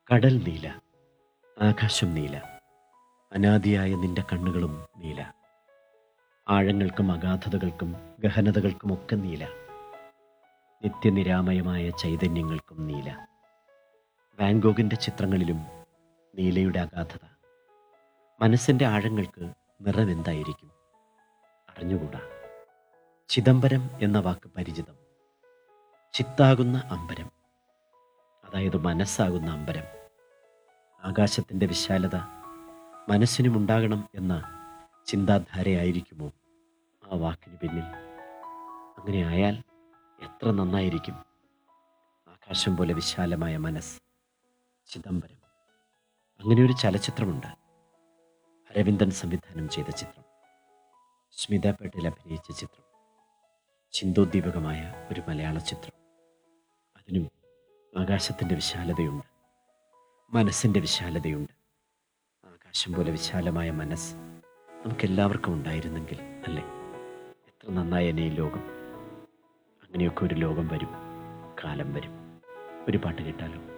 കടൽ നീല ആകാശം നീല അനാദിയായ നിന്റെ കണ്ണുകളും നീല ആഴങ്ങൾക്കും അഗാധതകൾക്കും ഗഹനതകൾക്കുമൊക്കെ നീല നിത്യനിരാമയമായ ചൈതന്യങ്ങൾക്കും നീല വാൻഗോഗിൻ്റെ ചിത്രങ്ങളിലും നീലയുടെ അഗാധത മനസ്സിൻ്റെ ആഴങ്ങൾക്ക് നിറമെന്തായിരിക്കും അറിഞ്ഞുകൂടാ ചിദംബരം എന്ന വാക്ക് പരിചിതം ചിത്താകുന്ന അമ്പരം അതായത് മനസ്സാകുന്ന അമ്പരം ആകാശത്തിൻ്റെ വിശാലത മനസ്സിനുമുണ്ടാകണം എന്ന ചിന്താധാരയായിരിക്കുമോ ആ വാക്കിന് പിന്നിൽ അങ്ങനെ ആയാൽ എത്ര നന്നായിരിക്കും ആകാശം പോലെ വിശാലമായ മനസ്സ് ചിദംബരം അങ്ങനെ ഒരു ചലച്ചിത്രമുണ്ട് അരവിന്ദൻ സംവിധാനം ചെയ്ത ചിത്രം സ്മിത പട്ടേൽ അഭിനയിച്ച ചിത്രം ചിന്തോദ്ദീപകമായ ഒരു മലയാള ചിത്രം അതിനും ആകാശത്തിൻ്റെ വിശാലതയുണ്ട് മനസ്സിൻ്റെ വിശാലതയുണ്ട് ആകാശം പോലെ വിശാലമായ മനസ്സ് നമുക്കെല്ലാവർക്കും ഉണ്ടായിരുന്നെങ്കിൽ അല്ലേ എത്ര നന്നായി ഈ ലോകം അങ്ങനെയൊക്കെ ഒരു ലോകം വരും കാലം വരും ഒരു പാട്ട് കേട്ടാലോ